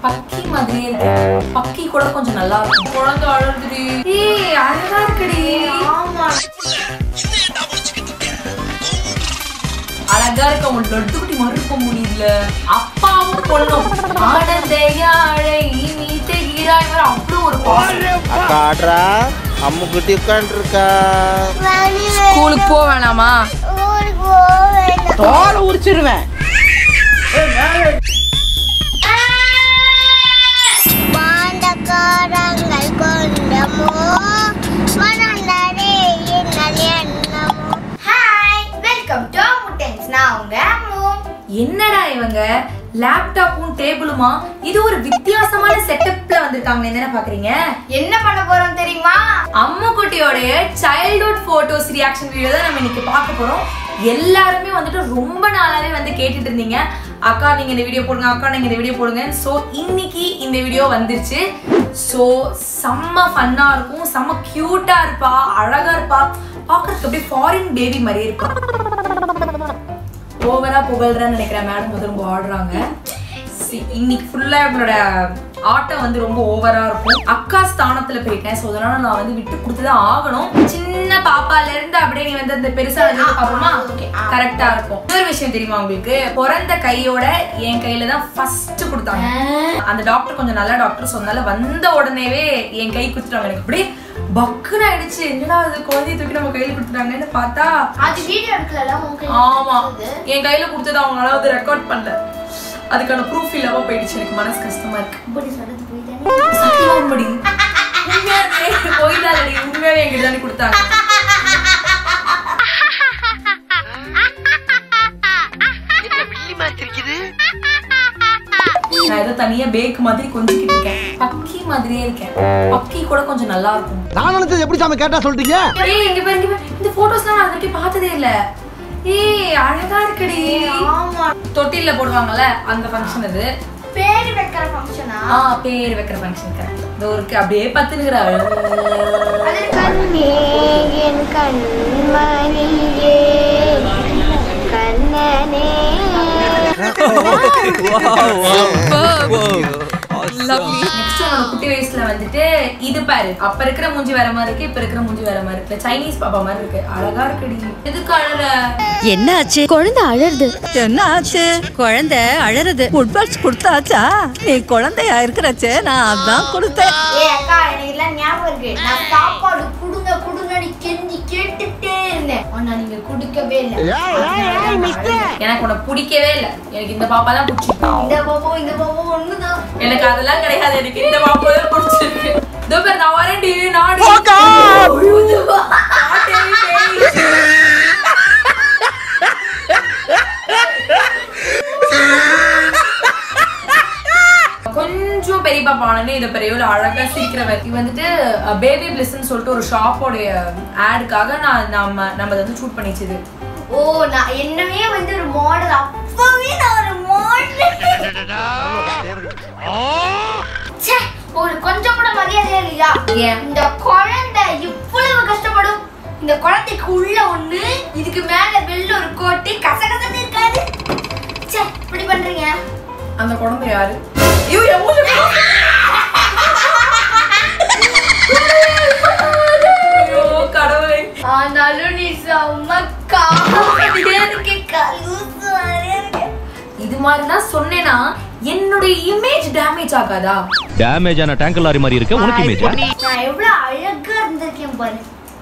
பக்கி மாதிரியே இருக்கு பக்கி கூட கொஞ்சம் நல்லா இருக்கும் குழந்தை அழுதுடி ஏய் அழகா இருக்குடி ஆமா அழகா இருக்க உன் லட்டு குட்டி மறுக்க முடியல அப்பாவும் பொண்ணும் ஆனந்தையாழை நீ தெரிகிறாய் அவ்வளவு ஒரு பாசம் அக்கா ஆட்ரா அம்மு குட்டி உட்காந்துருக்கா ஸ்கூலுக்கு போக வேணாமா தோலை உரிச்சிருவேன் பாண்டக்காரங்கள் கொண்டமோ மனந்தரே என்னல் எண்ணமோ ஹாய் வெல்கம் டு முட்டன்ஸ் நான் உங்க அம்மு என்னடா இவங்க லேப்டாப்பும் டேபிளுமா இது ஒரு வித்தியாசமான செட்டப்ல வந்திருக்காங்க என்ன பாக்குறீங்க என்ன பண்ண போறோம் தெரியுமா அம்மா குட்டியோடைய சைல்ட்ஹுட் போட்டோஸ் ரியாக்ஷன் வீடியோ தான் நம்ம இன்னைக்கு பார்க்க போறோம் எல்லாருமே வந்துட்டு ரொம்ப நாளாவே வந்து கேட்டுட்டு இருந்தீங்க அக்கா நீங்க இந்த வீடியோ போடுங்க அக்கா நீங்க இந்த வீடியோ போடுங்க ஸோ இன்னைக்கு இந்த வீடியோ வந்துருச்சு ஸோ செம்ம ஃபன்னா இருக்கும் செம்ம கியூட்டா இருப்பா அழகா இருப்பா பார்க்கறதுக்கு அப்படியே ஃபாரின் பேபி மாதிரி இருக்கும் ஓவரா புகழ்றேன்னு நினைக்கிறேன் மேடம் வந்து ரொம்ப ஆடுறாங்க சி- இன்னைக்கு ஃபுல்லா இவங்களோட ஆட்டம் வந்து ரொம்ப ஓவரா இருக்கும் அக்கா ஸ்தானத்துல போயிட்டேன் ஸோ அதனால நான் வந்து விட்டு கொடுத்துதான் ஆகணும் சின்ன பாப்பால இருந்து அப்படியே நீ வந்து அந்த பெருசா வந்து பாப்போமா Okay, ஆ. கரெக்டா இருக்கும் இன்னொரு விஷயம் தெரியுமா உங்களுக்கு பிறந்த கையோட என் கையில தான் ஃபர்ஸ்ட் கொடுத்தாங்க அந்த டாக்டர் கொஞ்சம் நல்ல டாக்டர் சொன்னால வந்த உடனேவே என் கை கொடுத்துட்டாங்க எனக்கு அப்படியே பக்குன்னு ஆயிடுச்சு என்னடா அது குழந்தைய தூக்கி நம்ம கையில கொடுத்துட்டாங்கன்னு பார்த்தா அது வீடியோ எடுக்கல உங்க ஆமா என் கையில கொடுத்தது அவங்களால வந்து ரெக்கார்ட் பண்ணல அதுக்கான ப்ரூஃப் இல்லாம போயிடுச்சு எனக்கு மனசு கஷ்டமா இருக்கு இப்படி சொல்றது போயிட்டானே சத்தியமா உண்மைடி உண்மையாவே போய்தாலடி உண்மையாவே எங்கிட்ட தானே கொடுத்தாங்க நான் ஏதோ தனியா பேக் மாதிரி கொஞ்சிக்கிட்டு இருக்கேன் பக்கி மாதிரியே இருக்கேன் பக்கி கூட கொஞ்சம் நல்லா இருக்கும் நான் நினைச்சது எப்படி சாமி கேட்டா சொல்றீங்க ஏய் இங்க பாரு இங்க பாரு இந்த போட்டோஸ்லாம் நான் அது வரைக்கும் பார்த்ததே இல்ல ஏய் அழகா இருக்குடி ஆமா தொட்டில்ல போடுவாங்கல்ல அந்த ஃபங்க்ஷன் இது பேரு வைக்கிற ஃபங்க்ஷனா ஆ பேர் வைக்கிற ஃபங்க்ஷன் கரெக்ட் இதோ இருக்கு அப்படியே பத்துனுக்குற அது கண்ணே என் கண்மணியே கண்ணனே நெக்ஸ்ட் என்னோட குட்டி வயசுல வந்துட்டு இது பாரு அப்ப இருக்கிற மூஞ்சி வேற மாதிரி இருக்கு இப்ப இருக்கிற மூஞ்சி வேற மாதிரி இருக்கு சைனீஸ் பாப்பா மாதிரி இருக்கு அழகா இருக்குடி எதுக்கு அழற என்னாச்சு குழந்தை அழறது என்ன ஆச்சு குழந்தை அழறது ஃபுட்பால்ஸ் கொடுத்தாச்சா நீ குழந்தையா இருக்கிறச்சே நான் அதான் கொடுத்தேன் ஏ அக்கா எனக்கு எல்லாம் ஞாபகம் இருக்கு நான் சாப்பாடு குடுங்க குடுங்கன்னு கெஞ்சி கேட்டுட்டே இருந்தேன் ஆனா நீங்க குடுக்கவே இல்லை எனக்கு உன்னை பிடிக்கவே இல்ல எனக்கு இந்த பாப்பா தான் பிடிச்சிருக்கு இந்த பாப்பா இந்த பாப்பா ஒண்ணுதான் எனக்கு அதெல்லாம் கிடையாது எனக்கு இந்த பாப்பா தான் பிடிச்சிருக்கு இதோ பேர் நான் வரேன்டி நாடி கொஞ்சம் பெரிய பாப்பா ஆனே இதை பெரிய அழகா சிரிக்கிறவர் இது வந்துட்டு பேபி பிளிஸ்ன்னு சொல்லிட்டு ஒரு ஷாப்போடைய ஆடுக்காக நான் நம்ம நம்ம அதை வந்து ஷூட் பண்ணிச்சது ஓ நான் என்னவே வந்து ஒரு மாடல் அப்பவே நான் ஒரு மாடல் ச்சே ஒரு கொஞ்சம் கூட மரியாதை இல்லையா ஏன்? இந்த குழந்தை இவ்வளவு கஷ்டப்படும் இந்த குழந்தைக்கு உள்ள ஒண்ணு இதுக்கு மேல வெள்ள ஒரு கோட்டு கசகசன்னு இருக்காது ச்சே இப்படி பண்றீங்க அந்த குழந்தை யாரு ஐயோ, என் மூஞ்சி பாரு. ஐயோ, கடவுளே ஆனாலும் நீ செம்ம காமெடியா இருக்கு கலூசு மாதிரியா இருக்கு இது மாதிரி தான் சொன்னேன்னா என்னுடைய இமேஜ் டேமேஜ் ஆகாதா டேமேஜ் ஆன டேங்கர் லாரி மாதிரி இருக்க உனக்கு இமேஜ் நான் எவ்வளவு அழகா இருந்திருக்கேன் பாரு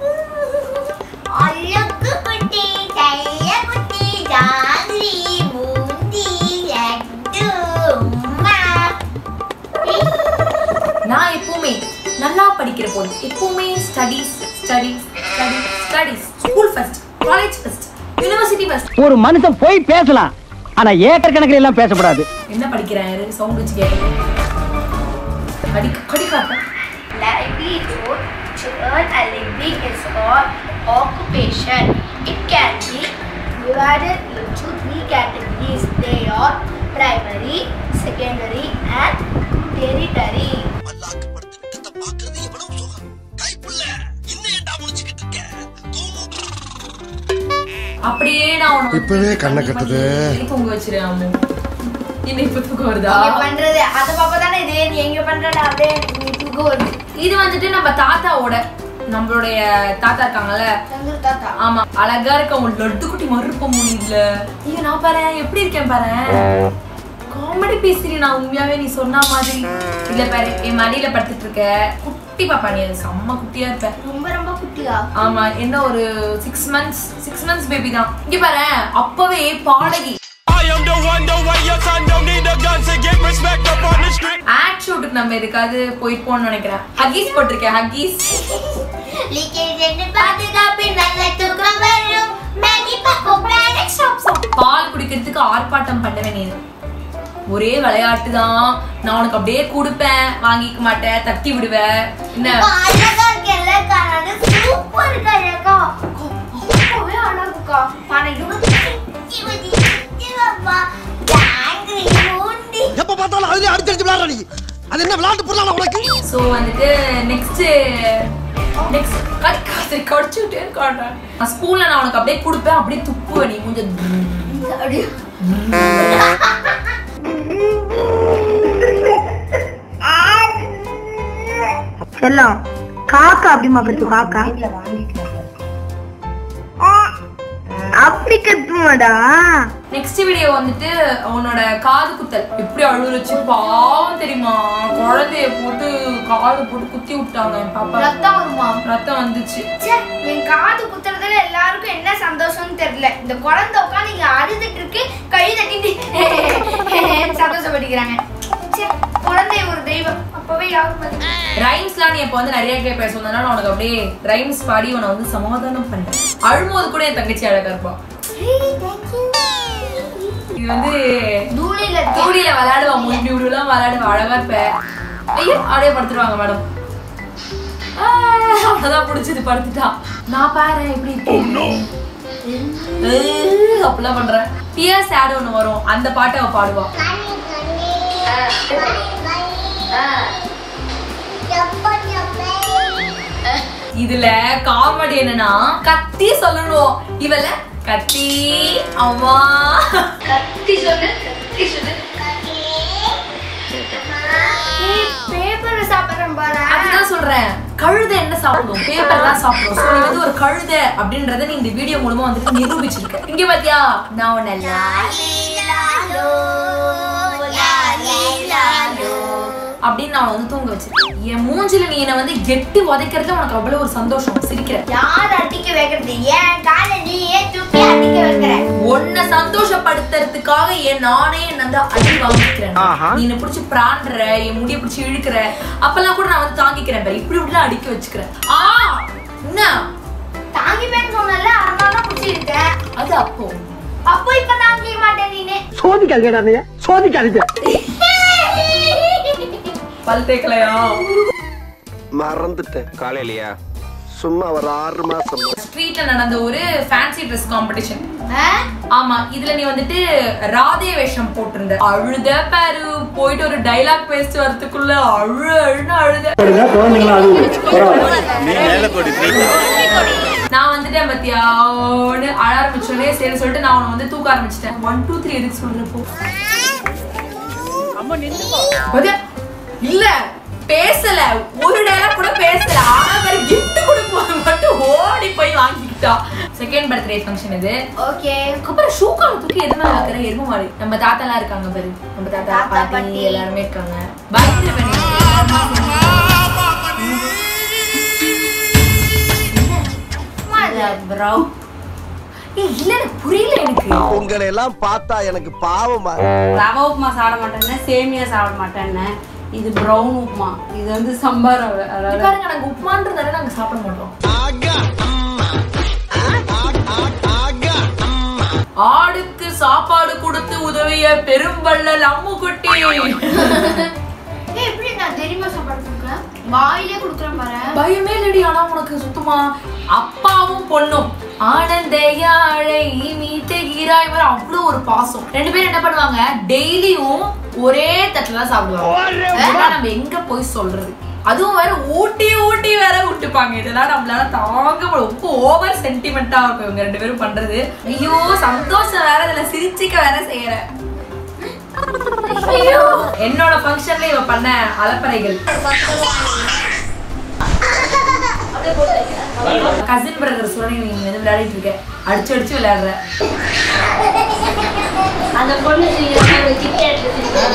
அழகு குட்டி கைய குட்டி ஜாங்கிரி பூந்தி லட்டு உம்மா. ஏய், நான் எப்பவுமே நல்லா படிக்கிற பொண்ணு எப்பவுமே studies studies studies studies school first college first university first ஒரு மனுஷன் போய் பேசலாம் ஆனா ஏக்கர் கணக்கில் எல்லாம் பேசக்கூடாது என்ன படிக்கிறேன் சவுண்ட் வச்சு கேட்க கடி கடி காட்டேன் livelihood to earn a living is called occupation. It can be divided into three categories. They are primary, secondary, and tertiary. அல்லாக்கு படுத்து திட்டத்தை பாக்குறது எவ்வளவு சுகம் கைப்புள்ள இன்னும் ஏன்டா முடிச்சுக்கிட்டு இருக்க அப்படியே நான் உன்னை இப்பவே கண்ணை கட்டுது. தூங்க வச்சிருக்கேன் அம்மு என்ன இப்ப தூக்கம் வருதா நீங்க பண்றது அத பாப்பா தானே நீ எங்க பண்றடா அப்படியே நீ தூக்கம் வருது இது வந்துட்டு நம்ம தாத்தாவோட நம்மளுடைய தாத்தா இருக்காங்கல்ல சந்துரு தாத்தா ஆமா அழகா இருக்க உன் லட்டு குட்டி மறுப்ப முடியல ஐயோ நான் பாரு எப்படி இருக்கேன் பாரு காமெடி பேசுறீ நான் உண்மையாவே நீ சொன்ன மாதிரி இல்ல பாரு என் மடியில படுத்துட்டு இருக்க குட்டி பாப்பா நீ அது செம்ம குட்டியா இருப்ப ரொம்ப ரொம்ப குட்டியா ஆமா என்ன ஒரு six months six months baby தான் இங்க பாரு அப்பவே பாடகி I am the one, the way your son don't need a gun to get respect up on the street. Ad ஷூட்டுக்கு நம்ம எதுக்காவது போயிருப்போம்னு நினைக்கிறேன் ஹக்கீஸ் போட்டிருக்கேன் ஹக்கீஸ் லீக்கேஜ் என்று பாதுகாப்பு நல்ல தூக்கம் வரும் மேகி பக்கம் பிராடக்ட் ஷாப் ஷாப் பால் குடிக்கிறதுக்கு ஆர்ப்பாட்டம் பண்ணுவேன் நீ ஒரே விளையாட்டு தான் நான் உனக்கு அப்படியே கொடுப்பேன் வாங்கிக்க மாட்டேன் தட்டி விடுவேன் என்ன அழகா இருக்கேல்ல காணாது சூப்பர் இருக்கா அழகா அப்பவே அழகுக்கா பணம் எப்ப பார்த்தாலும் அதுலயே அடிச்சடிச்சு விளையாடுற நீ அது என்ன விளையாட்டு பொருளான உனக்கு ஸோ வந்துட்டு நெக்ஸ்ட் நெக்ஸ்ட் கடிக்காது கடிச்சுட்டே இருக்காட்டேன் நான் ஸ்கூல்ல நான் உனக்கு அப்படியே கொடுப்பேன் அப்படியே துப்புவேன் நீ கொஞ்சம் செல்லம் காக்கா அப்படிமா கத்து காக்கா அப்படி கத்துமாடா நெக்ஸ்ட் வீடியோ வந்துட்டு உன்னோட காது குத்தல் எப்படி அழுகுறச்சு பாவம் தெரியுமா குழந்தைய போட்டு காது போட்டு குத்தி விட்டாங்க என் பாப்பா ரத்தம் வருமா ரத்தம் வந்துச்சு ச்சே, என் காது குத்துறதுல எல்லாருக்கும் என்ன சந்தோஷம்னு தெரியல இந்த குழந்தை உட்காந்து இங்க அழுதுட்டு இருக்கு கை தட்டிட்டு சந்தோஷப்பட்டுக்கிறாங்க ச்சே, குழந்தை ஒரு தெய்வம் அப்பவே யாரும் மதி- ரைம்ஸ்லாம் நீ இப்போ வந்து நிறைய கேட்ப சொன்னதுனால நான் உனக்கு அப்படியே ரைம்ஸ் பாடி உன்னை வந்து சமாதானம் பண்ணேன் அழும்போது கூட என் தங்கச்சி அழகா இருப்பா இது வந்து தூளில இருக்கு. தூடியில விளையாடுவா முடி விடுலாம் விளையாடுவா அழகா இருப்ப ஐயோ அப்படியே படுத்துருவாங்க மேடம் அவ்வளவுதான் பிடிச்சது படுத்துட்டா நான் பாரு எப்படி இருக்கேன் ஏய், அப்படிலாம் பண்றேன் டியர் சேட் ஒண்ணு வரும் அந்த பாட்டை அவ பாடுவா இதுல காமெடி என்னன்னா கத்தி சொல்லணும் இவல கத்தி அம்மா கத்தி சொல்லு கத்தி சொல்லு ஏய், பேப்பர் சாப்பிடுறேன் பாரு அதுதான் சொல்றேன் கழுதை என்ன சாப்பிடும் பேப்பர் தான் சாப்பிடும் சோ நீ வந்து ஒரு கழுதை அப்படின்றத நீ இந்த வீடியோ மூலமா வந்துட்டு நிரூபிச்சிருக்க இங்க பாத்தியா நான் உன்னை அப்படின்னு நான் வந்து தூங்க வச்சிருக்கேன் என் மூஞ்சில நீ என்ன வந்து எட்டி உதைக்கிறதுல உனக்கு அவ்வளவு ஒரு சந்தோஷம் சிரிக்கிற யார் அடிக்க வைக்கிறது ஏன் காலை நீ ஏன் தூக்கி அடிக்க வைக்கிற உன்னை சந்தோஷப்படுத்துறதுக்காக என் நானே என்ன வந்து அடி வாங்கிக்கிறேன் நீ என்ன பிடிச்சி பிராண்டுற என் முடிய பிடிச்சி இழுக்கிற அப்பெல்லாம் கூட நான் வந்து தாங்கிக்கிறேன் பாரு. இப்படி இப்படிலாம் அடிக்க வச்சுக்கிறேன் ஆ என்ன தாங்கிப்பேன்னு சொன்னல அதனால பிடிச்சிருக்கேன் அது அப்போ அப்போ இப்ப தாங்கிக்க மாட்டேன் நீனு சோதிக்காதீங்கடா நீங்க சோதிக்காதீங்க பல் தேக்கலையா மறந்துட்டேன் காலையிலயா சும்மா ஒரு ஆறு மாசம் ஸ்ட்ரீட்ல நடந்த ஒரு ஃபேன்சி ட்ரெஸ் காம்படிஷன் ஆ? ஆமா இதுல நீ வந்துட்டு ராதே வேஷம் போட்டிருந்த அழுத பாரு போயிட்டு ஒரு டைலாக் பேசிட்டு வரதுக்குள்ள அழு அழுன்னு அழுத நான் வந்துட்டேன் பத்தியா ஓன்னு அழ ஆரம்பிச்சோடனே சரி சொல்லிட்டு நான் உன்னை வந்து தூக்க ஆரம்பிச்சிட்டேன் ஒன் டூ த்ரீ எதுக்கு சொல்றப்போ பாத்தியா? இல்ல பேசல ஒரு டைலாக் கூட பேசல ஆனா வேற gift கொடுப்போம் மட்டும் ஓடி போய் வாங்கிக்கிட்டா செகண்ட் பர்த்டே ஃபங்க்ஷன் இது ஓகே அப்புறம் ஷூ கால தூக்கி எதுவுமே வைக்கிற எருமை மாடு நம்ம தாத்தா எல்லாம் இருக்காங்க பாரு நம்ம தாத்தா தாத்தா, பாட்டி பாட்டி. எல்லாருமே இருக்காங்க பயங்கர ப்ரோ ஏய் இல்ல எனக்கு புரியல எனக்கு உங்களை எல்லாம் பார்த்தா எனக்கு பாவமா ரவை உப்புமா சாப்பிட மாட்டேன்னு சேமியா சாப்பிட மாட்டேன்னு இது ப்ரௌன் உப்புமா இது வந்து சம்பார் ரவை இங்க அதாவது பாருங்க நாங்க உப்புமான்றதால நாங்க சாப்பிட மாட்டோம் ஆடுக்கு சாப்பாடு கொடுத்து உதவிய பெரும்பள்ளல் அம்முக்குட்டி ஏய் எப்படி நான் தெரியுமா சாப்பாடு கொடுக்குறேன் வாயிலே கொடுக்குறேன் பாரு பயமே இல்லடி ஆனா உனக்கு சுத்தமா அப்பாவும் பொண்ணும் ஆனந்த யாழை மீட்டுகிறாய் வர அவ்வளவு ஒரு பாசம் ரெண்டு பேரும் என்ன பண்ணுவாங்க டெய்லியும் ஒரே தட்டுல தான் சாப்பிடுவாங்க இதெல்லாம் நம்ம எங்க போய் சொல்றது அதுவும் வேற ஊட்டி ஊட்டி வேற விட்டுப்பாங்க இதெல்லாம் நம்மளால தாங்க முடியல. ரொம்ப ஓவர் சென்டிமெண்டா இருக்கும் இவங்க ரெண்டு பேரும் பண்றது ஐயோ சந்தோஷம் வேற இதுல சிரிச்சிக்க வேற செய்யற என்னோட ஃபங்க்ஷன்ல இவ பண்ண அலப்பறைகள் கசின் பிரதர் சொல்லி நீ வந்து விளையாடிட்டு இருக்க அடிச்சு அடிச்சு விளையாடுற அந்த பொண்ணு கிட்ட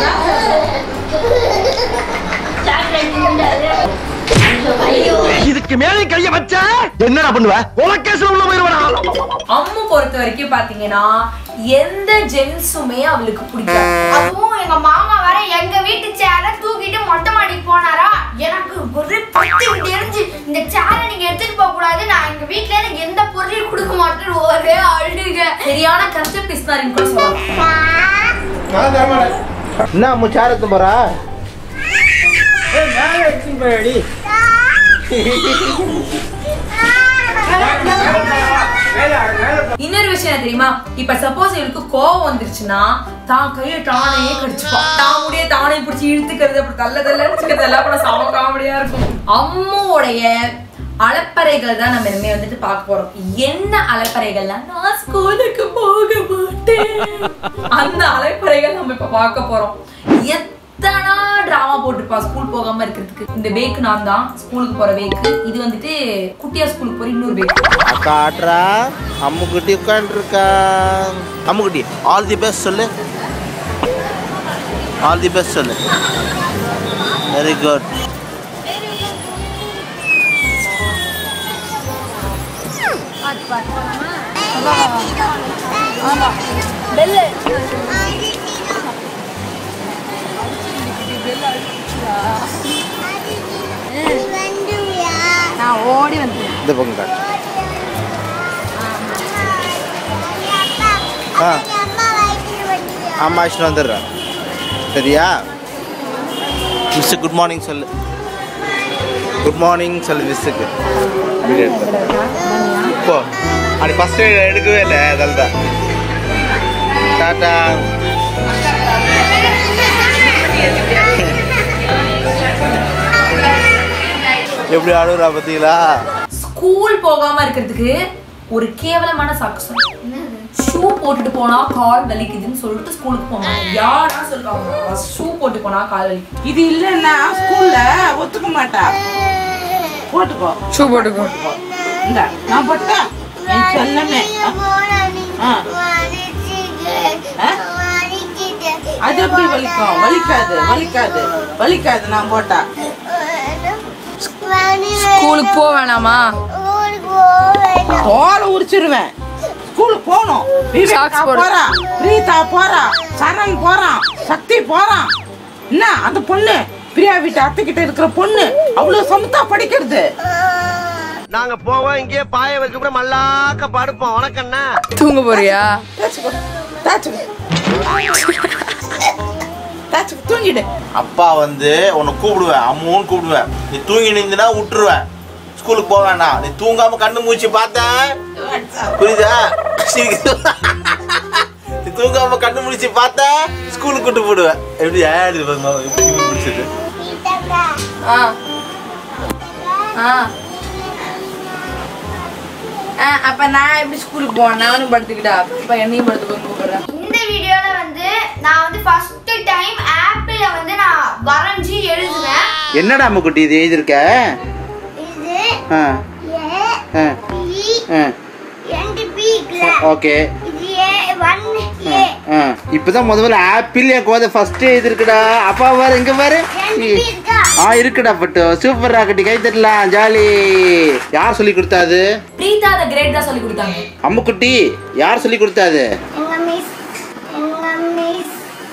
ஐயோ இதுக்கு மேலே கைய வச்ச என்னடா பண்ணுவ உலகேஸ்ல உள்ள போயிருவா அம்மு பொறுத்த வரைக்கும் பாத்தீங்கன்னா எந்த ஜென்ஸுமே அவளுக்கு பிடிக்காது அதுவும் எங்க மாமா வேற எங்க வீட்டு சேரை தூக்கிட்டு மொட்டை மாடிக்கு போனாரா எனக்கு ஒரு பத்து தெரிஞ்சு இந்த சேரை நீங்க எடுத்துட்டு போக கூடாது நான் எங்க வீட்ல எனக்கு எந்த பொருளையும் கொடுக்க மாட்டேன்னு ஒரே அழுக சரியான கஷ்ட பிஸ்னாரின்னு கூட சொல்லலாம் என்ன முச்சாரத்து போறா இன்னொரு விஷயம் என்ன தெரியுமா இப்ப சப்போஸ் இவளுக்கு கோவம் வந்துருச்சுன்னா தான் கையை தானே கடிச்சுப்பா தான் முடிய தானே பிடிச்சி இழுத்துக்கிறது அப்படி தள்ள தள்ளன்னு எல்லாம் கூட சம காமெடியா இருக்கும் அம்முடைய அலப்பறைகள் தான் நம்ம இனிமே வந்துட்டு பார்க்க போறோம் என்ன அலப்பறைகள்னா நான் ஸ்கூலுக்கு போக மாட்டேன் அந்த அலப்பறைகள் நம்ம இப்ப பார்க்க போறோம் எத்தனை டிராமா போட்டிருப்பா ஸ்கூல் போகாம இருக்கிறதுக்கு இந்த பேக்கு நான் தான் ஸ்கூலுக்கு போற பேக்கு இது வந்துட்டு குட்டியா ஸ்கூலுக்கு போற இன்னொரு பேக்கு அக்கா ஆட்ரா அம்முக்குட்டி உட்காந்துருக்கா அம்முக்குட்டி ஆல் தி பெஸ்ட் சொல்லு ஆல் தி பெஸ்ட் சொல்லு வெரி குட் நான் ஓடி வந்து இந்த பக்கம் காட்டு ஆ அம்மா அழைச்சிட்டு வந்துடுறேன் சரியா மிஸ்ஸு குட் மார்னிங் சொல்லு குட் மார்னிங் சொல்லு மிஸ்ஸுக்கு வீடியோ எடுத்து இப்போ அப்படி ஃபஸ்ட்டு எடுக்கவே இல்லை அதில் தான் டாட்டா எப்படி ஆடுறா பார்த்தீங்களா ஸ்கூல் போகாம இருக்கிறதுக்கு ஒரு கேவலமான சாக்கு சொன்னேன் ஷூ போட்டுட்டு போனா கால் வலிக்குதுன்னு சொல்லிட்டு ஸ்கூலுக்கு போனாங்க யாரா சொல்றாங்க ஷூ போட்டு போனா கால் வலிக்குது இது இல்லைன்னா ஸ்கூல்ல ஒத்துக்க மாட்டா போட்டுக்கோ ஷூ போட்டுக்கோ இந்த நான் போட்டேன் என் செல்லமே ஆ. ஆ? அது எப்படி வலிக்கும் வலிக்காது வலிக்காது வலிக்காது நான் போட்டா ஸ்கூலுக்கு போக வேணாமா தோலை உரிச்சிருவேன் ஸ்கூலுக்கு போகணும் விவேகா போறா பிரீதா போறா சரண் போறான் சக்தி போறான் என்ன அந்த பொண்ணு பிரியா வீட்டு அத்தைக்கிட்ட இருக்கிற பொண்ணு அவ்வளவு சமத்தா படிக்கிறது நாங்க போவோம் இங்கே பாய வச்சு கூட மல்லாக்க படுப்போம் வணக்கண்ணா தூங்க போறியா தாச்சுக்கோ தாச்சுக்கோ தாச்சுக்கோ தூங்கிடு அப்பா வந்து உன்னை கூப்பிடுவேன் அம்முன்னு கூப்பிடுவேன் நீ தூங்கி நின்றுனா விட்டுருவேன் ஸ்கூலுக்கு போக வேணாம் நீ தூங்காம கண்ணு மூச்சு பார்த்தேன் புரியுதா நீ தூங்காம கண்ணு முடிச்சு பார்த்தா ஸ்கூலுக்கு கூட்டு போடுவேன் எப்படி ஆடு எப்படி பிடிச்சது ஆ ஆ ஆ, அப்ப நான் எப்படி ஸ்கூலுக்கு போவேன் நானும் படுத்துக்கிட்டா இப்ப என்னையும் படுத்துக்கோங்க கூப்பிடுறேன் இந்த வீடியோல வந்து நான் வந்து ஃபர்ஸ்ட் டைம் ஆப்பிள வந்து நான் வரைஞ்சி எழுதுவேன் என்னடா அம்முக்குட்டி இது எழுதியிருக்க இது ஆ ஏ ஆ பி ஆ ரெண்டு பீக்ல ஓகே இது ஏ ஒன் ஏ ஆ இப்பதான் முதல்ல ஆப்பிள் என் கோதை ஃபர்ஸ்ட் எழுதிருக்குடா அப்பா பாரு இங்க பாரு ரெண்டு பீ இருக்கா ஆ இருக்குடா பட்டு சூப்பர் ராக்கெட்டி கை தட்டலாம் ஜாலி யார் சொல்லி கொடுத்தாது பிரீதா அந்த கிரேட் தான் சொல்லி கொடுத்தாங்க அம்முக்குட்டி யார் சொல்லி கொடுத்தாது எங்க மிஸ் எங்க மிஸ்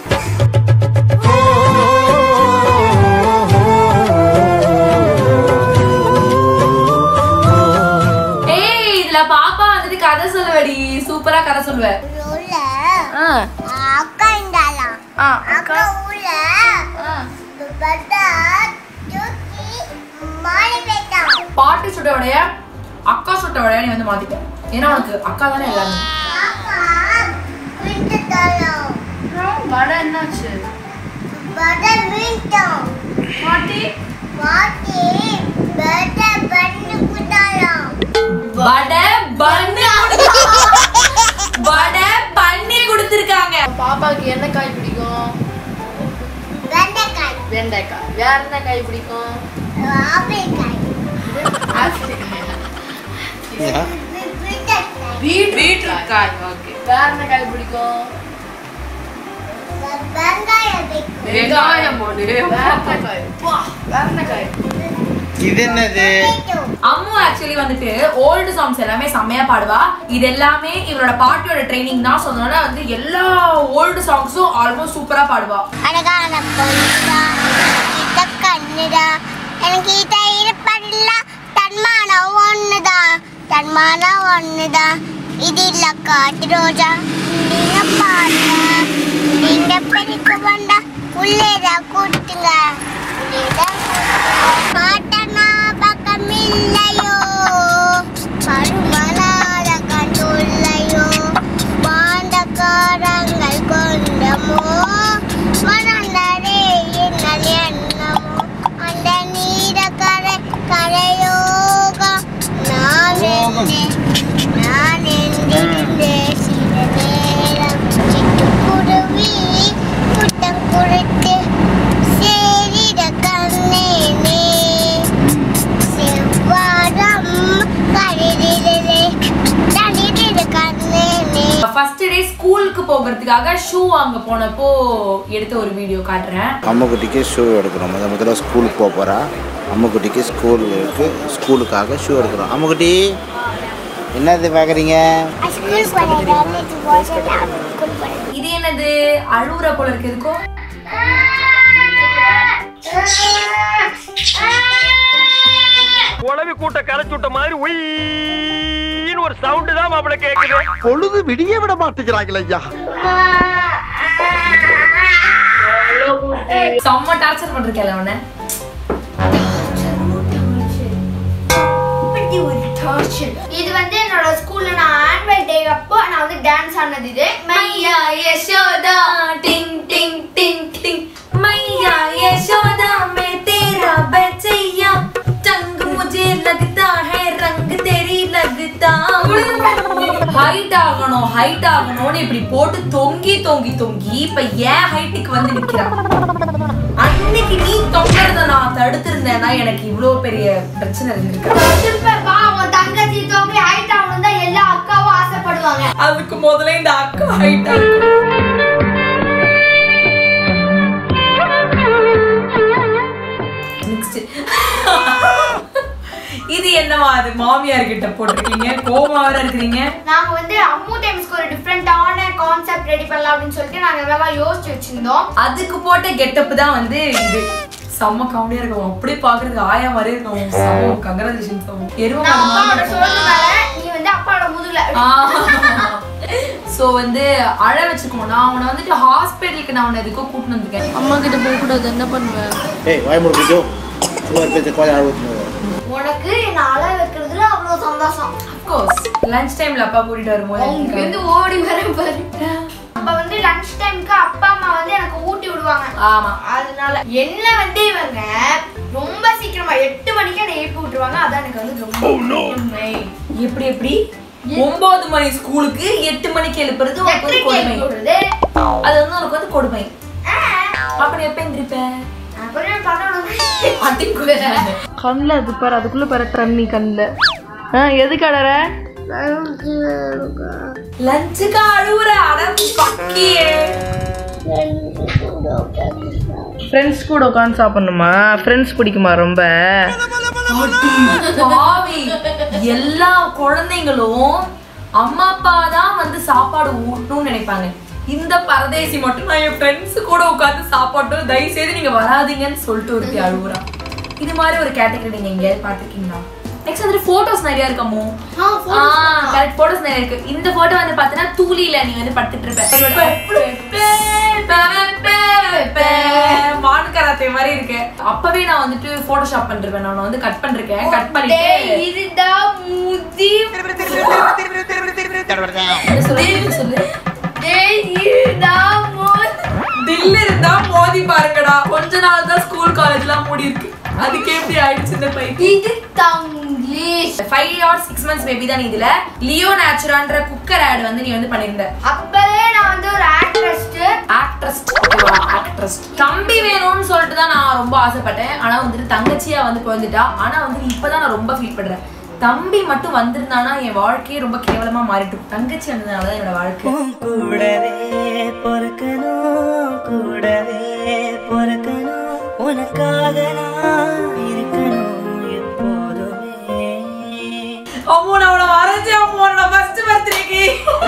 ஏய் இதுல பாப்பா வந்துட்டு கதை சொல்லுவடி சூப்பரா கதை சொல்லுவ உள்ள ஆ அக்கா இந்தாலாம் ஆ அக்கா உள்ள ஆ. பட்டா தூக்கி மாலை போயிட்டான் பாட்டி சுட்டோடைய அக்கா சுட்டோடைய நீ வந்து மாத்திட்ட ஏன்னா உனக்கு அக்கா தானே எல்லாரும் பாப்பா விட்டு தரோம் வடை என்னாச்சு பட்டா விட்டோம் பாட்டி பாட்டி பட்டா பண்ணு குட்டாலாம் வடை பண்ணி வடை பண்ணி கொடுத்துருக்காங்க பாப்பாக்கு என்ன காய் பிடிக்கும் வேற என்ன காய் பிடிக்கும் பீட்ரூட் காய் ஓகே வேற என்ன காய் பிடிக்கும் வெங்காயம் போடு வேற என்ன காய் வா, வேற என்ன காய் இது என்னது அம்மு ஆக்சுவலி வந்துட்டு ஓல்டு சாங்ஸ் எல்லாமே செம்மையா பாடுவா இது எல்லாமே இவரோட பாட்டியோட ட்ரைனிங் தான் சொன்னதுனால வந்து எல்லா ஓல்டு சாங்ஸும் ஆல்மோஸ்ட் சூப்பரா பாடுவா அழகான பொண்ணா கிட்ட கண்ணுடா எனக்கு கிட்ட இருப்பதில்ல தன்மானம் ஒண்ணுதான் தன்மானம் ஒண்ணுதான் இது இல்ல காட்டு ரோஜா நீங்க பாருங்க நீங்க பெருக்க வேண்டா உள்ளேதான் கூட்டுங்க உள்ளேதான் மாட்டனா பக்கம் இல்லையோ பருமனாத கண்டுள்ளையோ பாண்டக்காரங்கள் கொண்டமோ மணந்தரே என்னல் எண்ணமோ அந்த நீர கரை கரையோகம் நான் எண்ணே நான் எண்ணிருந்தே சில நேரம் சிட்டுக்குருவி புட்டம் குறுத்து சேரிட கண்ணேனே செவ்வாரம் கரிதிலே தனிதிட கண்ணேனே ஃபர்ஸ்ட் டே ஸ்கூலுக்கு போகிறதுக்காக ஷூ வாங்க போனப்போ எடுத்த ஒரு வீடியோ காட்டுறேன் அம்முக்குட்டிக்கு ஷூ எடுக்கிறோம் முத முதல்ல ஸ்கூலுக்கு போக போகிறா அம்முக்குட்டிக்கு ஸ்கூலுக்கு ஸ்கூலுக்காக ஷூ எடுக்கிறோம் அம்முக்குட்டி என்னது பார்க்குறீங்க ஸ்கூல் போனேன் நேற்று போட்டு ஸ்கூல் போனேன் இது என்னது அழுவுற போல இருக்கு எதுக்கும் குழவி கூட்ட கரைச்சு விட்ட மாதிரி உயின்னு ஒரு சவுண்டு தான் மாப்பிள கேக்குது பொழுது விடிய விட மாட்டேங்கிறாங்களே ஐயா செம்ம டார்ச்சர் பண்றேன் அவனை இது வந்து என்னோட ஸ்கூல்ல நான் ஆனுவல் டே அப்போ நான் வந்து டான்ஸ் ஆனது இது मैया यशोदा टिंग टिंग टिंग टिंग मैया यशोदा मैं तेरा बचैया टंग मुझे लगता है रंग तेरी लगता ஹைட் ஆகணும் ஹைட் ஆகணும்னு இப்படி போட்டு தொங்கி தொங்கி தொங்கி இப்ப ஏன் ஹைட்டுக்கு வந்து நிக்கிறான் அன்னைக்கு நீ தொங்கறத நான் தடுத்திருந்தேன்னா எனக்கு இவ்வளவு பெரிய பிரச்சனை இருந்திருக்கு சூப்பர் வா உன் தங்கச்சி தோம்பி ஹைட் ஆகணும் தான் எல்லா அக்காவும் ஆசைப்படுவாங்க அதுக்கு முதல்ல இந்த அக்கா ஹைட்டா இருக்கும் நெக்ஸ்ட் இது என்னவா அது மாமியார் கிட்ட போட்டிருக்கீங்க கோமா வேற இருக்கிறீங்க நாங்க வந்து அம்மு டைம்ஸ்க்கு ஒரு டிஃப்ரெண்டான கான்செப்ட் ரெடி பண்ணலாம் அப்படின்னு சொல்லிட்டு நாங்க இதெல்லாம் யோசிச்சு வச்சிருந்தோம் அதுக்கு போட்ட கெட்டப் தான் வந்து இது செம்ம காமெடியா இருக்கும் அப்படியே பாக்குறதுக்கு ஆயா மாதிரி இருக்கும் செம்ம கங்கராஜேஷன் எருவ நான் அப்பாவோட சோழ மேல நீ வந்து அப்பாவோட முதுகுல சோ வந்து அழ வச்சுக்கோ நான் உன்னை வந்துட்டு ஹாஸ்பிட்டலுக்கு நான் உன்னை எதுக்கோ கூட்டிட்டு வந்திருக்கேன் அம்மா கிட்ட போக கூடாது என்ன பண்ணுவேன் ஏய் வாய் முடிஞ்சோ சும்மா பேச கொஞ்சம் அழுவு உனக்கு என்ன அழ வைக்கிறதுல அவ்வளவு சந்தோஷம் அஃப்கோர்ஸ் லஞ்ச் டைம்ல அப்பா கூட்டிட்டு வரும்போது அவங்க எனக்கு- வந்து ஓடி வர பாரு அப்ப வந்து லஞ்ச் டைம்க்கு அப்பா அம்மா வந்து எனக்கு ஊட்டி விடுவாங்க ஆமா அதனால என்ன வந்து இவங்க ரொம்ப சீக்கிரமா எட்டு மணிக்கு என்னை எழுப்பி விட்டுருவாங்க அதான் எனக்கு வந்து ரொம்ப உண்மை. எப்படி எப்படி ஒன்பது மணி ஸ்கூலுக்கு எட்டு மணிக்கு எழுப்புறது உனக்கு ஒரு எட்டரைக்கு கொடுமை எழுப்பி விடுறது அது வந்து உனக்கு வந்து கொடுமை அப்ப நீ எப்ப எந்திரிப்ப அப்புறம் நான் பண்ண அட்டிக்குள்ள கண்ணில் அது பாரு அதுக்குள்ள பாரு தண்ணி கண்ணில் ஆ எதுக்கு அடற லஞ்சுக்கு அழுவுற அடம் பக்கியே ஃப்ரெண்ட்ஸ் கூட உட்காந்து சாப்பிடணுமா ஃப்ரெண்ட்ஸ் பிடிக்குமா ரொம்ப பாவி எல்லா குழந்தைங்களும் அம்மா அப்பா தான் வந்து சாப்பாடு ஊட்டணும்னு நினைப்பாங்க இந்த பரதேசி மட்டும் நான் என் ஃப்ரெண்ட்ஸ் கூட உட்காந்து சாப்பாட்டு தயவு செய்து நீங்க வராதீங்கன்னு சொல்லிட்டு ஒருத்தி அழுவுறா இது மாதிரி ஒரு கேட்டகரி நீங்க எங்கேயாவது பார்த்துருக்கீங்களா நெக்ஸ்ட் வந்துட்டு போட்டோஸ் நிறைய இருக்கமோ கரெக்ட் போட்டோஸ் நிறைய இருக்கு இந்த போட்டோ வந்து பார்த்தீங்கன்னா தூளியில நீ வந்து படுத்துட்டு இருப்ப மான் கராத்தே மாதிரி இருக்கு அப்பவே நான் வந்துட்டு போட்டோஷாப் பண்ணிருப்பேன் நான் வந்து கட் பண்ணிருக்கேன் கட் பண்ணிட்டு இதுதான் முதி என்ன சொல்லு, என்ன சொல்லு டேய் இதுதான் முதி தில் இருந்தா மோதி பாருங்கடா கொஞ்ச நாள் தான் ஸ்கூல் காலேஜ்லாம் மூடி இருக்கு அதுக்கே இப்படி ஆயிடுச்சு இந்த பைக்கு இது தங்கி please five or six months baby தான் நீ இதுல லியோ நேச்சுரான்ற குக்கர் ஆட் வந்து நீ வந்து பண்ணிருந்த அப்பவே நான் வந்து ஒரு ஆக்ட்ரஸ் ஆக்ட்ரஸ் ஆக்ட்ரஸ் தம்பி வேணும்னு சொல்லிட்டு தான் நான் ரொம்ப ஆசைப்பட்டேன் ஆனா வந்துட்டு தங்கச்சியா வந்து பிறந்துட்டா ஆனா வந்து இப்பதான் நான் ரொம்ப ஃபீல் பண்றேன் தம்பி மட்டும் வந்திருந்தானா என் வாழ்க்கையே ரொம்ப கேவலமா மாறிட்டு தங்கச்சி வந்ததுனால தான் என்னோட வாழ்க்கை கூடவே பொறுக்கணும் கூடவே பொறுக்கணும் உனக்காக நான் இருக்கணும் எப்போதுமே அம்மோ நான் அவனை வரைஞ்சேன் அம்மோ நான் ஃபர்ஸ்ட் பர்த்டேக்கு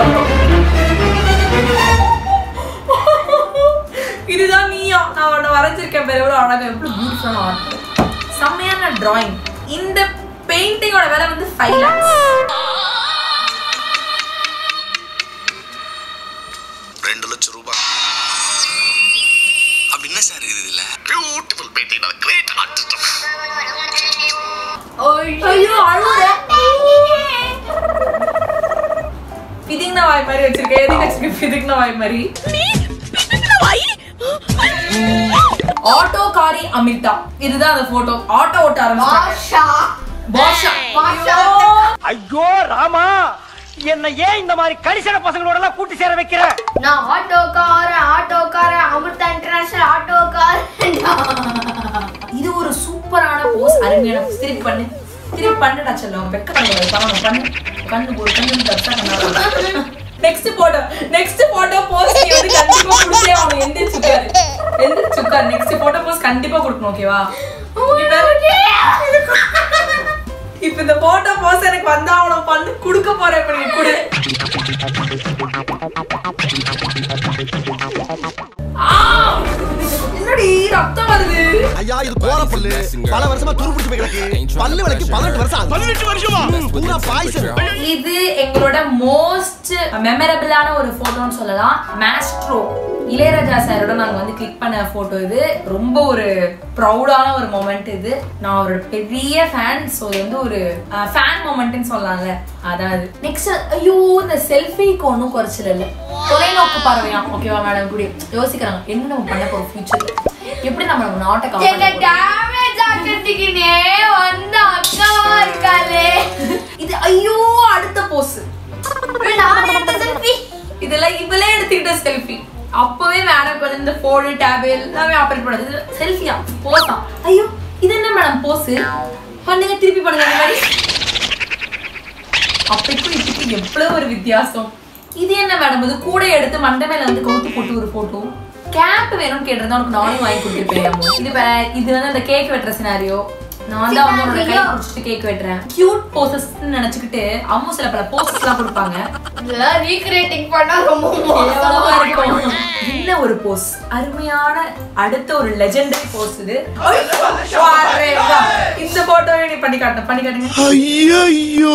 இதுதான் நீயா நான் அவனை வரைஞ்சிருக்கேன் பேர் எவ்வளவு அழகா எவ்வளவு பியூட்டிஃபுல்லான ஆர்ட் செம்மையான டிராயிங் இந்த பெயிண்டிங்கோட விலை வந்து ஃபைவ் லேக்ஸ் ரெண்டு லட்சம் ரூபாய் அப்படி என்ன சார் இது இல்ல பியூட்டிஃபுல் பெயிண்டிங் கிரேட் ஆர்டிஸ்ட் ஐயோ அழுவுற பிதிங்ன வாய் மாதிரி வச்சிருக்கேன் எதுக்கு வச்சிருக்கேன் பிதிங்ன வாய் மாதிரி ஆட்டோ காரி அமிதா இதுதான் அந்த போட்டோ ஆட்டோ ஓட்ட ஆரம்பிச்சாங்க பாஷா பாஷா. ஐயோ ராமா என்ன ஏன் இந்த மாதிரி கரிசன பசங்களோட எல்லாம் கூட்டி சேர வைக்கிற நான் ஆட்டோக்காரன் ஆட்டோக்காரன் அமிர்தா இன்டர்நேஷனல் ஆட்டோக்காரன் இது ஒரு சூப்பரான போஸ் அருமையான pose. திருப்பி பண்ணு திருப்பி பண்ணுடா செல்லம் வெக்க பண்ணு பண்ணு பண்ணு கண்ணு போடு கண்ணு தப்பா கண்ணா next photo next photo pose நீ வந்து கண்டிப்பா கொடுத்தே அவன் எந்திரிச்சு உட்காரு எந்திரிச்சு உட்காரு நெக்ஸ்ட் போட்டோ போஸ் கண்டிப்பா கொடுக்கணும் ஓகேவா இப்ப இந்த போட்டோ போஸ் எனக்கு வந்தா அவனை பண்ணு கொடுக்க போறேன் இப்ப நீ கொடு ஆ! என்னடி ரத்தம் வருது ஐயா இது கோர பல்லு பல வருஷமா துரு பிடிச்சு போய் கிடக்கு பல்லு விலைக்கு பதினெட்டு வருஷம் ஆகுது. பதினெட்டு வருஷமா ம், பூரா பாய்சன் இது எங்களோட மோஸ்ட் மெமரபிளான ஒரு போட்டோன்னு சொல்லலாம் மேஸ்ட்ரோ இளையராஜா சாரோட நாங்க வந்து கிளிக் பண்ண போட்டோ இது ரொம்ப ஒரு ப்ரௌடான ஒரு மொமெண்ட் இது நான் அவரோட பெரிய ஃபேன் ஸோ இது வந்து ஒரு ஃபேன் மொமெண்ட்னு சொல்லலாம்ல அதான் அது நெக்ஸ்ட் ஐயோ இந்த செல்ஃபிக்கு ஒன்றும் குறைச்சல இல்லை தொலைநோக்கு பார்வையாம் ஓகேவா மேடம் இப்படி யோசிக்கிறாங்க என்ன நம்ம பண்ண போறோம் ஃபியூச்சர்ல எப்படி நம்ம நம்ம நாட்டை எங்க காப்பாற்ற டேமேஜ் ஆக்கிறதுக்குனே வந்த அக்காவா இருக்காளே இது ஐயோ அடுத்த போஸ் நான் எடுத்த செல்ஃபி இதெல்லாம் இவளே எடுத்துக்கிட்ட செல்ஃபி அப்பவே மேடம் வந்து இந்த போனு டேப் எல்லாமே ஆப்ரேட் பண்ணது செல்ஃபியா போஸா ஐயோ இது என்ன மேடம் போஸ் பண்ணுங்க திருப்பி பண்ணுங்க இந்த மாதிரி அப்பைக்கும் இப்படிக்கும் எவ்வளவு ஒரு வித்தியாசம் இது என்ன மேடம் இது கூட எடுத்து மண்டை மேல வந்து கவுத்து போட்டு ஒரு போட்டோ கேப் வேணும்னு கேட்டிருந்தா உனக்கு நானும் வாங்கி கொடுத்துருப்பேன் அம்மு. இது வே- இது வந்து அந்த கேக் வெட்டுற சினாரியோ நான் தான் வந்து உன்னோட கை பிடிச்சிட்டு கேக் வெட்டுறேன் கியூட் போசஸ் நினைச்சுக்கிட்டு அம்மு சில பல போசஸ் எல்லாம் கொடுப்பாங்க இதெல்லாம் ரீக்ரியேட்டிங் பண்ணா ரொம்ப கேவலமா மோசமா இருக்கும். இருக்கும் என்ன ஒரு போஸ் அருமையான அடுத்த ஒரு லெஜெண்டரி போஸ் இது பாரு, வா. இந்த போட்டோவை நீ பண்ணி காட்டணும் பண்ணி காட்டுங்க ஐயோ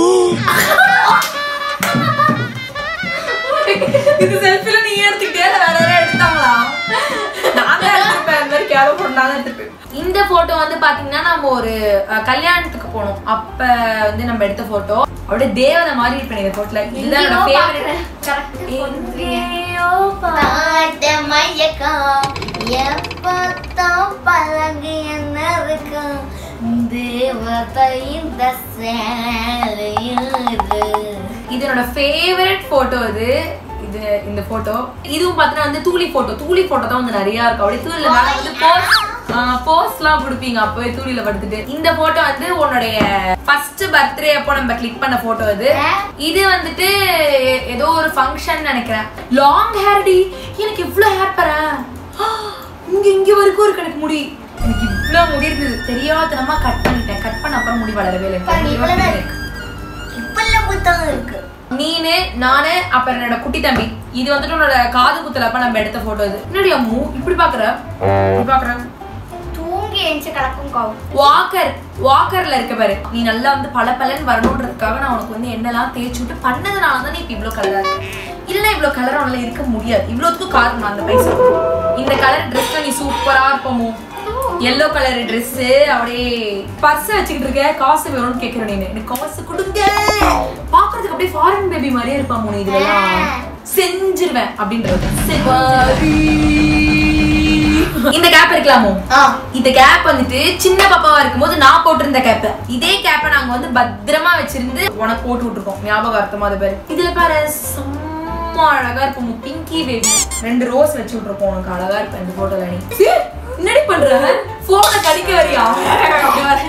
இது செல்ஃபில நீ எடுத்துக்கிட்டே இல்ல வேற யாராவது எடுத்தாங்களா நான் தான் எடுத்திருப்பேன் இந்த மாதிரி கேவல போட்டு நான் தான் எடுத்திருப்பேன் இந்த போட்டோ வந்து பாத்தீங்கன்னா நம்ம ஒரு அஹ், கல்யாணத்துக்கு போனோம் அப்ப வந்து நம்ம எடுத்த போட்டோ அப்படியே தேவதை மாதிரி இருப்பேன் இந்த போட்டோல இதுதான் என்னோட ஃபேவரட் எங்கேயோ பாட்ட மயக்கம் எப்பத்தான் பழகு என்ன இருக்கும் தேவதை இந்த சேலையுது இது என்னோட ஃபேவரட் போட்டோ இது இது இந்த போட்டோ இதுவும் பார்த்தீங்கன்னா வந்து தூளி போட்டோ தூளி போட்டோ தான் வந்து நிறைய இருக்கும் அப்படியே தூளில மேல வந்து போஸ் போஸ்ட்லாம் கொடுப்பீங்க அப்பவே தூளில படுத்துட்டு இந்த போட்டோ வந்து உன்னுடைய ஃபர்ஸ்ட் பர்த்டே அப்போ நம்ம கிளிக் பண்ண போட்டோ இது இது வந்துட்டு ஏதோ ஒரு ஃபங்க்ஷன் நினைக்கிறேன் லாங் ஹேர் டி எனக்கு இவ்ளோ ஹேர் பாரு இங்க இங்க வரைக்கும் இருக்கு எனக்கு முடி எனக்கு இவ்ளோ முடி இருந்தது தெரியாதனமா கட் பண்ணிட்டேன் கட் பண்ண அப்புறம் முடி வளரவே இல்லை பாருங்க, இவ்வளவுதான் இருக்கு இப்பெல்லாம் புத்தகம் இருக்கு நீனு நானு அப்புறம் என்னோட குட்டி தம்பி இது வந்துட்டு உன்னோட காது குத்துல அப்ப நம்ம எடுத்த போட்டோ இது என்னடி அம்மு இப்படி பாக்குற இப்படி பாக்குற தூங்கி எழுந்து கிடக்கும் காவு வாக்கர் வாக்கர்ல இருக்க பாரு நீ நல்லா வந்து பல பலன் வரணுன்றதுக்காக நான் உனக்கு வந்து எண்ணெல்லாம் தேய்ச்சி விட்டு பண்ணதுனால தான் நீ இப்ப இவ்வளவு கலரா இருக்க இல்லைன்னா இவ்வளவு கலர் உன்னால இருக்க முடியாது இவ்வளவுக்கும் காரணம் அந்த பைசா இந்த கலர் ட்ரெஸ்ல நீ சூப்பரா இருப்பமோ எல்லோ கலர் Dress அப்படியே பர்ஸ் வச்சுக்கிட்டு இருக்க காசு வேணும்னு கேக்குறேன் நீ எனக்கு காசு கொடுங்க பாக்குறதுக்கு அப்படியே ஃபாரின் பேபி மாதிரியே இருப்பா மூணு இதெல்லாம் செஞ்சிருவேன் அப்படின்றது சரி இந்த கேப் இருக்கலாமோ இந்த கேப் வந்துட்டு சின்ன பாப்பாவா இருக்கும்போது நான் போட்டிருந்த கேப் இதே கேப்பை நாங்க வந்து பத்திரமா வச்சிருந்து உனக்கு போட்டு விட்டுருக்கோம் ஞாபகார்த்தமா அது பேரு இதுல பாரு செம்ம அழகா இருக்கும் பிங்கி பேபி ரெண்டு ரோஸ் வச்சு விட்டுருக்கோம் உனக்கு அழகா இருக்கும் இந்த போட்டோல நீ சீ, என்னடி பண்ற போன கடிக்க வரியா அப்படி வர.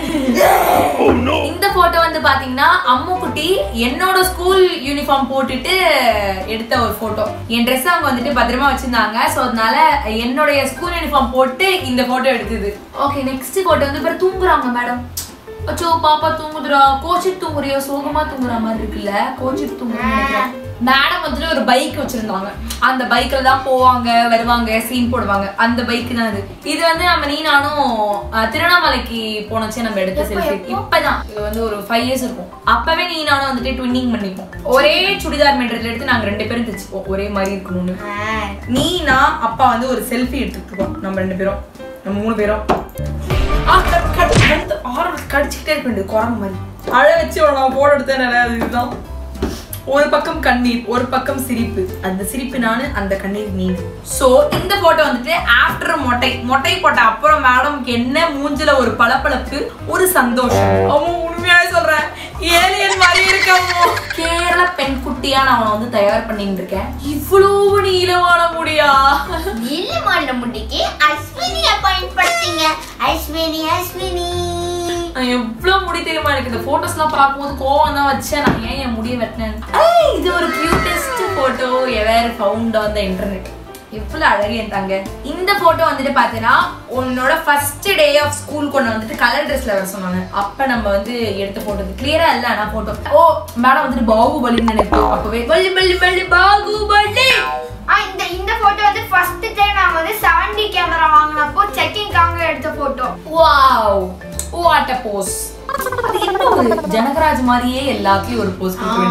இந்த போட்டோ வந்து பாத்தீங்கன்னா அம்மு குட்டி என்னோட ஸ்கூல் யூனிஃபார்ம் போட்டுட்டு எடுத்த ஒரு போட்டோ என் ட்ரெஸ் அவங்க வந்துட்டு பத்திரமா வச்சிருந்தாங்க சோ அதனால என்னுடைய ஸ்கூல் யூனிஃபார்ம் போட்டு இந்த போட்டோ எடுத்தது ஓகே நெக்ஸ்ட் போட்டோ வந்து பேர் தூங்குறாங்க மேடம் அச்சோ பாப்பா தூங்குதுடா கோச்சிட்டு தூங்குறியோ சோகமா தூங்குற மாதிரி இருக்குல்ல கோச்சிட்டு தூங்குறாங்க மேடம் வந்துட்டு ஒரு பைக் வச்சிருந்தாங்க அந்த பைக்ல தான் போவாங்க வருவாங்க சீன் போடுவாங்க அந்த பைக் தான் இது இது வந்து நம்ம நீ நானும் அஹ், திருவண்ணாமலைக்கு போனச்சே நம்ம எடுத்த செல்ஃபி இப்பதான் இது வந்து ஒரு ஃபைவ் இயர்ஸ் இருக்கும் அப்பவே நீ நானும் வந்துட்டு ட்வின்னிங் பண்ணிப்போம் ஒரே சுடிதார் மெட்டீரியல் எடுத்து நாங்க ரெண்டு பேரும் தைச்சுப்போம் ஒரே மாதிரி இருக்கணும்னு நீ நான் அப்பா வந்து ஒரு செல்ஃபி எடுத்துட்டு இருக்கோம் நம்ம ரெண்டு பேரும் நம்ம மூணு பேரும் ஆ, கட், கட், கட், ஆரம்பி கடிச்சுக்கிட்டே இருக்க வேண்டியது குரங்கு மாதிரி அழ வச்சு நான் போட எடுத்தேன் அது இதுதான் ஒரு பக்கம் கண்ணீர் ஒரு பக்கம் சிரிப்பு அந்த சிரிப்பு நானு அந்த கண்ணீர் நீ சோ இந்த போட்டோ வந்துட்டு ஆஃப்டர் மொட்டை மொட்டை போட்ட அப்புறம் மேடம்க்கு என்ன மூஞ்சில ஒரு பளபளப்பு ஒரு சந்தோஷம் அவன் உண்மையாவே சொல்றேன் ஏலியன் மாதிரி இருக்கமோ கேரள பெண் குட்டியா நான் அவனை வந்து தயார் பண்ணிட்டு இருக்கேன் இவ்வளவு நீளமான முடியா நீலமான முடிக்கு அஸ்வினிய பயன்படுத்திங்க அஸ்வினி அஸ்வினி நான் எவ்வளவு முடி தெரியுமா எனக்கு இந்த போட்டோஸ்லாம் பார்க்கும்போது கோவம் தான் வச்சேன் நான் ஏன் என் முடிய வெட்டினேன் ஏய், இது ஒரு cutest photo ever found on the internet எவ்வளவு அழகு என் தாங்க இந்த போட்டோ வந்துட்டு பாத்தீங்கன்னா உன்னோட ஃபர்ஸ்ட் டே ஆஃப் ஸ்கூல் கொண்டு வந்துட்டு கலர் ட்ரெஸ்ல வர சொன்னாங்க அப்ப நம்ம வந்து எடுத்த போட்டோ கிளியரா இல்ல ஆனா போட்டோ ஓ மேடம் வந்துட்டு பாகுபலின்னு நினைப்போம் அப்பவே பள்ளி பள்ளி பள்ளி பாகுபலி ஆ இந்த இந்த போட்டோ வந்து ஃபர்ஸ்ட் டைம் நான் வந்து 70 கேமரா வாங்கினப்போ செக்கிங்காக எடுத்த photo wow what a pose அது என்ன ஒரு ஜனகராஜ் மாதிரியே எல்லாத்துலயும் ஒரு போஸ் கொடுக்க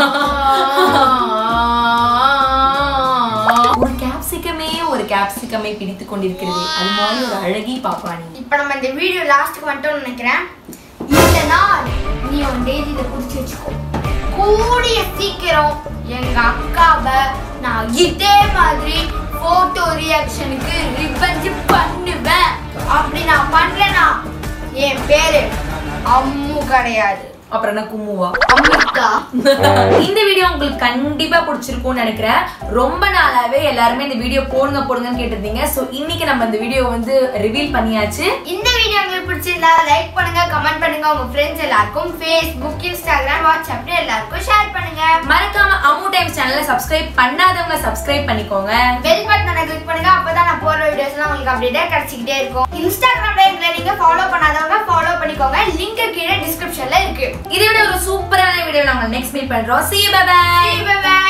வேண்டியது ஒரு கேப்சிகமே ஒரு கேப்சிகமே பிடித்து கொண்டிருக்கிறது அது மாதிரி ஒரு அழகி பாப்பாணி இப்போ நம்ம இந்த வீடியோ லாஸ்ட்டுக்கு வந்துட்டோம்னு நினைக்கிறேன் இந்த நாள் நீ உன் டெய்லியில குறிச்சு வச்சுக்கோ கூடிய சீக்கிரம் எங்க அக்காவை நான் இதே மாதிரி போட்டோ ரியாக்ஷனுக்கு ரிவெஞ்ச் பண்ணுவேன் அப்படி நான் பண்றேனா என் பேரு அம்மு கிடையாது அப்புறம் என்ன கும்முவா அம்மிக்கா இந்த வீடியோ உங்களுக்கு கண்டிப்பா பிடிச்சிருக்கும்னு நினைக்கிறேன் ரொம்ப நாளாவே எல்லாருமே இந்த வீடியோ போடுங்க போடுங்கன்னு கேட்டிருந்தீங்க சோ இன்னைக்கு நம்ம இந்த வீடியோ வந்து ரிவீல் பண்ணியாச்சு இந்த வீடியோ உங்களுக்கு பிடிச்சிருந்தா லைக் பண்ணுங்க கமெண்ட் பண்ணுங்க உங்க ஃப்ரெண்ட்ஸ் எல்லாருக்கும் ஃபேஸ்புக் இன்ஸ்டாகிராம் வாட்ஸ்அப்ல எல்லாருக்கும் ஷேர் பண்ணுங்க மறக்காம அம்மு டைம்ஸ் சேனலை சப்ஸ்கிரைப் பண்ணாதவங்க சப்ஸ்கிரைப் பண்ணிக்கோங்க பெல் பட்டனை கிளிக் பண்ணுங்க அப்பதான் நான் போடுற வீடியோஸ்லாம் உங்களுக்கு அப்டேட்டா கிடைச்சிக்கிட்டே இருக்கும் இன்ஸ்டாகிராம்ல எங்களை நீங்க ஃபாலோ பண்ணாதவங்க ஃபாலோ பண்ணிக்கோங்க லிங்க் கீழே டிஸ்கிரிப்ஷன்ல இருக்கு இதை விட ஒரு சூப்பரான வீடியோ நாங்க நெக்ஸ்ட் மீட் பண்றோம் see you bye bye See you, bye bye.